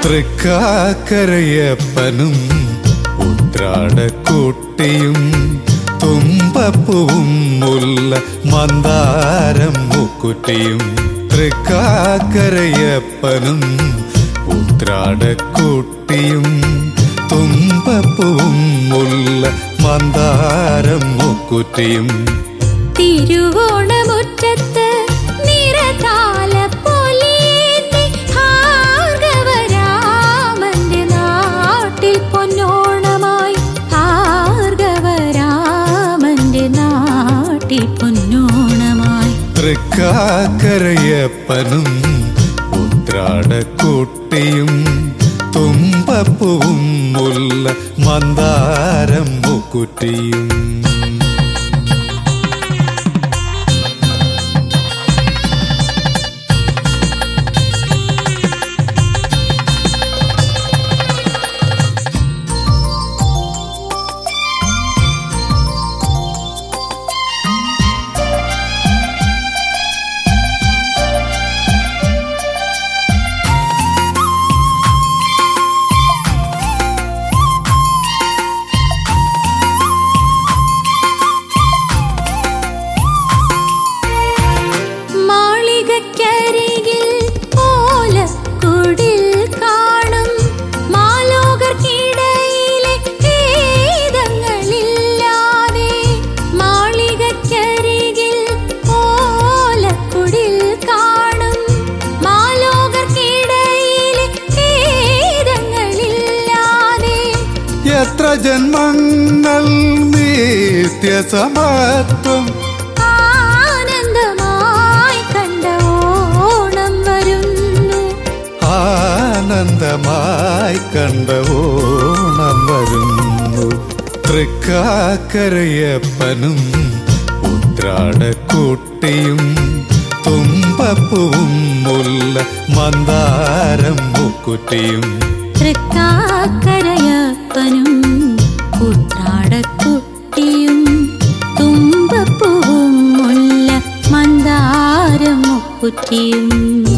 തൃക്കാക്കരയപ്പനും ഉത്രാടക്കുട്ടിയും തുമ്പപ്പൂവും മുല്ല മന്ദാരം മുക്കുറ്റിയും തൃക്കാക്കരയപ്പനും ഉത്രാടക്കുട്ടിയും തുമ്പപ്പൂവും മുല്ല മന്ദാരം മുക്കുറ്റിയും തിരുവോണമുറ്റത്ത് നിറതാലപ്പൊലിയേന്തി ഭാർഗവരാമന്റെ നാട്ടിൽ പൊന്നോണമായി ഭാർഗവരാമന്റെ നാട്ടിൽ പൊന്നോണമായി തൃക്കാക്കരയപ്പനും ഉത്രാടക്കുട്ടിയും തുമ്പപ്പൂവും മുല്ല മന്ദാരം മുക്കുറ്റിയും മാളികക്കരികിൽ ഓലക്കുടിൽ കാണും മാലോകർക്കിടയിലെ ഭേദങ്ങളില്ലാതെ മാളികക്കരികിൽ ഓലക്കുടിൽ കാണും മാലോകർക്കിടയിലെ ഭേദങ്ങളില്ലാതെ എത്ര ജന്മങ്ങൾ നിത്യസമത്വം ആനന്ദമായി കണ്ട ഓണം വരുന്നു ആനന്ദമായി കണ്ട ഓണം വരുന്നു തൃക്കാക്കരയപ്പനും ഉത്രാടക്കുട്ടിയും തുമ്പപ്പൂവും മുല്ല മന്ദാരം മുക്കുറ്റിയും തൃക്കാക്കരയപ്പനും ഉത്രാടക്കുട്ടിയും തുമ്പപ്പൂവും മുല്ല മന്ദാരം മുക്കുറ്റിയും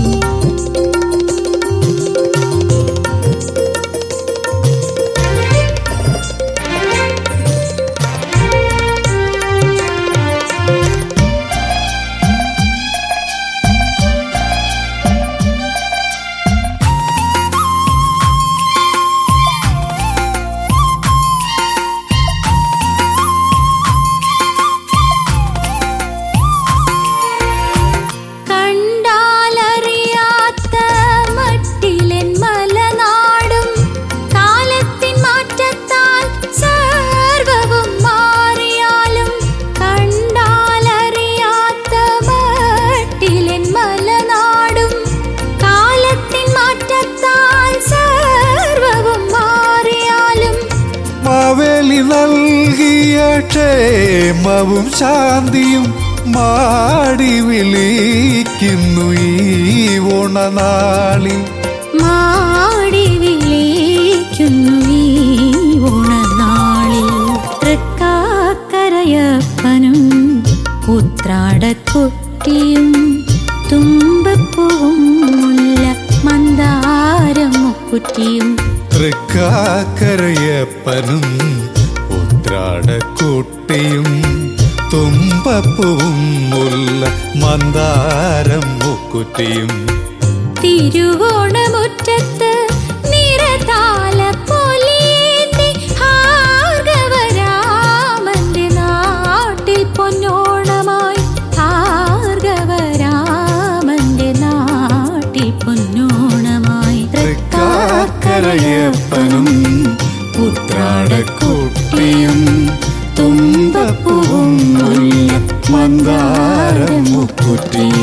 കണ്ടാലറിയാത്ത മട്ടിലെൻ മലനാടും കാലത്തിൻ മാറ്റത്താൽ സർവവും മാറിയാലും കണ്ടാലറിയാത്ത മട്ടിലെൻ മലനാടും കാലത്തിൻ മാറ്റത്താൽ സർവവും മാറിയാലും മാവേലി നൽകിയ ക്ഷേമവും ശാന്തിയും മാടി വിളിക്കുന്നു ഈ ഓണനാളിൽ മാടി വിളിക്കുന്നു ഈ ഓണനാളിൽ തൃക്കാക്കരയപ്പനും ഉത്രാടക്കുട്ടിയും തുമ്പപ്പൂവും മുല്ല മന്ദാരം മുക്കുറ്റിയും തൃക്കാക്കരയപ്പനും ഉത്രാടക്കുട്ടിയും തുമ്പപ്പൂവും മുല്ല മന്ദാരം മുക്കുറ്റിയും തിരുവോണമുറ്റത്ത് നിറതാലപ്പൊലിയേന്തി ഭാർഗവരാമന്റെ നാട്ടിൽ പൊന്നോണമായി ഭാർഗവരാമന്റെ നാട്ടിൽ പൊന്നോണമായി തൃക്കാക്കരയപ്പനും ഉത്രാടക്കുട്ടിയും തുമ്പപ്പൂവും മുല്ല മന്ദാരം മുക്കുറ്റിയും